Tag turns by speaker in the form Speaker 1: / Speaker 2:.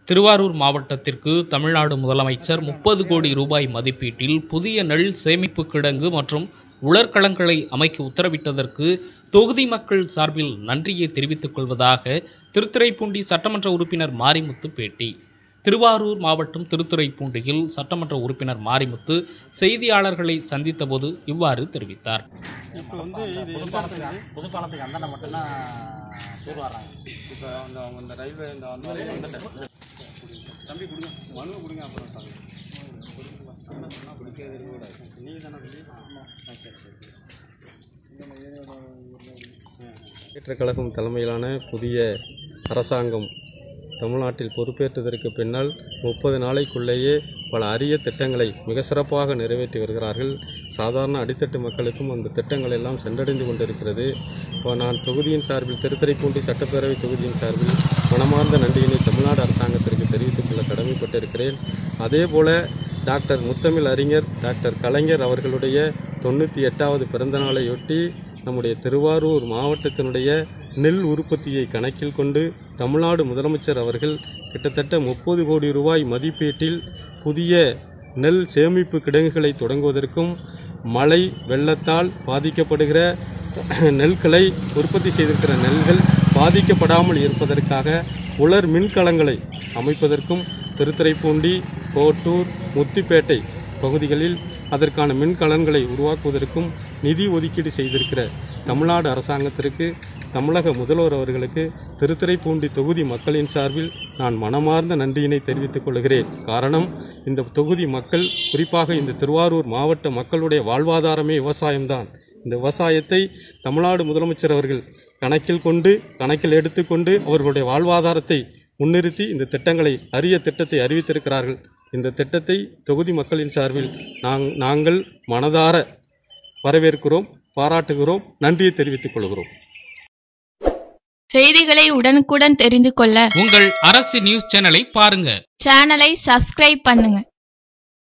Speaker 1: திருவாரூர் மாவட்டத்திற்கு தமிழ்நாடு முதலமைச்சர் முப்பது கோடி ரூபாய் மதிப்பீட்டில் புதிய நெல் சேமிப்பு கிடங்கு மற்றும் உலர்களங்களை அமைக்க உத்தரவிட்டதற்கு தொகுதி மக்கள் சார்பில் நன்றியை தெரிவித்துக் கொள்வதாக திருத்துறைப்பூண்டி சட்டமன்ற உறுப்பினர் மாரிமுத்து பேட்டி திருவாரூர் மாவட்டம் திருத்துறைப்பூண்டியில் சட்டமன்ற உறுப்பினர் மாரிமுத்து செய்தியாளர்களை சந்தித்தபோது இவ்வாறு தெரிவித்தார்
Speaker 2: இப்போ வந்து இது
Speaker 3: புது
Speaker 2: எந்த
Speaker 3: பாலத்துக்கு
Speaker 2: இடத்துக்கு
Speaker 3: புது பாலத்துக்கு அந்தாண்ட மட்டும்தான் டூர் வர்றாங்க
Speaker 2: இப்போ அந்த அவங்க இந்த ரயில்வே இந்த அந்த வந்துட்டு தம்பி கொடுங்க மனு கொடுங்க அப்புறம் தம்பி குடிக்கிறது இருக்கக்கூடாது நீங்கள் தானே தம்பி ஆ சரி சரி
Speaker 4: முன்னேற்றக் கழகம் தலைமையிலான புதிய அரசாங்கம் தமிழ்நாட்டில் பொறுப்பேற்றதற்கு பின்னால் முப்பது நாளைக்குள்ளேயே பல அரிய திட்டங்களை மிக சிறப்பாக நிறைவேற்றி வருகிறார்கள் சாதாரண அடித்தட்டு மக்களுக்கும் அந்த திட்டங்கள் எல்லாம் சென்றடைந்து கொண்டிருக்கிறது இப்போ நான் தொகுதியின் சார்பில் திருத்துறைப்பூண்டி சட்டப்பேரவை தொகுதியின் சார்பில் மனமார்ந்த நன்றியினை தமிழ்நாடு அரசாங்கத்திற்கு தெரிவித்துக் கொள்ள கடமைப்பட்டிருக்கிறேன் அதே போல டாக்டர் முத்தமிழ் அறிஞர் டாக்டர் கலைஞர் அவர்களுடைய தொண்ணூற்றி எட்டாவது பிறந்த நாளையொட்டி நம்முடைய திருவாரூர் மாவட்டத்தினுடைய நெல் உற்பத்தியை கணக்கில் கொண்டு தமிழ்நாடு முதலமைச்சர் அவர்கள் கிட்டத்தட்ட முப்பது கோடி ரூபாய் மதிப்பீட்டில் புதிய நெல் சேமிப்பு கிடங்குகளை தொடங்குவதற்கும் மழை வெள்ளத்தால் பாதிக்கப்படுகிற நெல்களை உற்பத்தி செய்திருக்கிற நெல்கள் பாதிக்கப்படாமல் இருப்பதற்காக உலர் மின்கலங்களை அமைப்பதற்கும் திருத்துறைப்பூண்டி கோட்டூர் முத்திப்பேட்டை பகுதிகளில் அதற்கான மின்கலன்களை உருவாக்குவதற்கும் நிதி ஒதுக்கீடு செய்திருக்கிற தமிழ்நாடு அரசாங்கத்திற்கு தமிழக முதல்வர் அவர்களுக்கு திருத்துறைப்பூண்டி தொகுதி மக்களின் சார்பில் நான் மனமார்ந்த நன்றியினை தெரிவித்துக் கொள்கிறேன் காரணம் இந்த தொகுதி மக்கள் குறிப்பாக இந்த திருவாரூர் மாவட்ட மக்களுடைய வாழ்வாதாரமே விவசாயம்தான் இந்த விவசாயத்தை தமிழ்நாடு முதலமைச்சர் அவர்கள் கணக்கில் கொண்டு கணக்கில் எடுத்துக்கொண்டு அவர்களுடைய வாழ்வாதாரத்தை முன்னிறுத்தி இந்த திட்டங்களை அரிய திட்டத்தை அறிவித்திருக்கிறார்கள் இந்த திட்டத்தை தொகுதி மக்களின் சார்பில் நாங்- நாங்கள் மனதார வரவேற்கிறோம் பாராட்டுகிறோம் நன்றியை தெரிவித்துக் கொள்கிறோம்
Speaker 5: செய்திகளை உடனுக்குடன் தெரிந்து கொள்ள
Speaker 1: உங்கள் அரசு நியூஸ் சேனலை பாருங்க
Speaker 5: சேனலை சப்ஸ்கிரைப் பண்ணுங்க